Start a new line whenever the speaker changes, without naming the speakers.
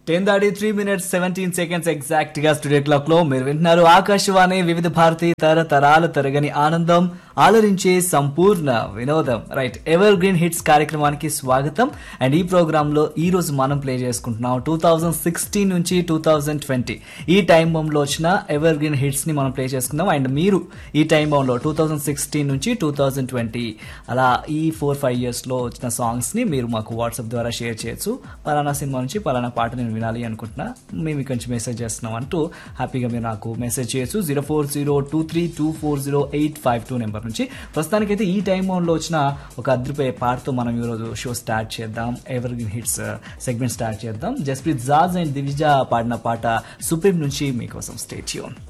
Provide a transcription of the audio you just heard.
ten దాటి three minutes seventeen seconds exact గా studio clock లో మీరు వింటున్నారు ఆకాశవాణి వివిధ భారతి తరతరాల తరగని ఆనందం ఆలరించే సంపూర్ణ వినోదం రైట్ ఎవర్ గ్రీన్ హిట్స్ కార్యక్రమానికి స్వాగతం అండ్ ఈ ప్రోగ్రామ్ లో ఈ రోజు మనం ప్లే చేసుకుంటున్నాం టూ థౌజండ్ సిక్స్టీన్ నుంచి టూ థౌజండ్ ట్వంటీ ఈ టైం లో వచ్చిన ఎవర్ గ్రీన్ హిట్స్ ని మనం ప్లే చేసుకుందాం అండ్ మీరు ఈ టైం లో టూ థౌజండ్ సిక్స్టీన్ నుంచి టూ థౌజండ్ ట్వంటీ అలా ఈ ఫోర్ ఫైవ్ ఇయర్స్ లో వచ్చిన సాంగ్స్ ని మీరు మాకు వాట్సాప్ ద్వారా షేర్ చేయొచ్చు పలానా సినిమా నుంచి పలానా పాట నేను వినాలి అనుకుంటున్నా మేము కొంచెం మెసేజ్ చేస్తున్నాం అంటూ హ్యాపీగా మీరు నాకు మెసేజ్ చేయొచ్చు zero four zero two three two four zero eight five two number నుంచి ప్రస్తుతానికైతే ఈ టైం లో వచ్చిన ఒక అద్రిపోయే పాటతో మనం ఈరోజు షో స్టార్ట్ చేద్దాం evergreen hits segment start చేద్దాం జస్ప్రీత్ జాజ్ అండ్ దివిజా పాడిన పాట సుప్రీం నుంచి మీకోసం స్టేట్ యూన్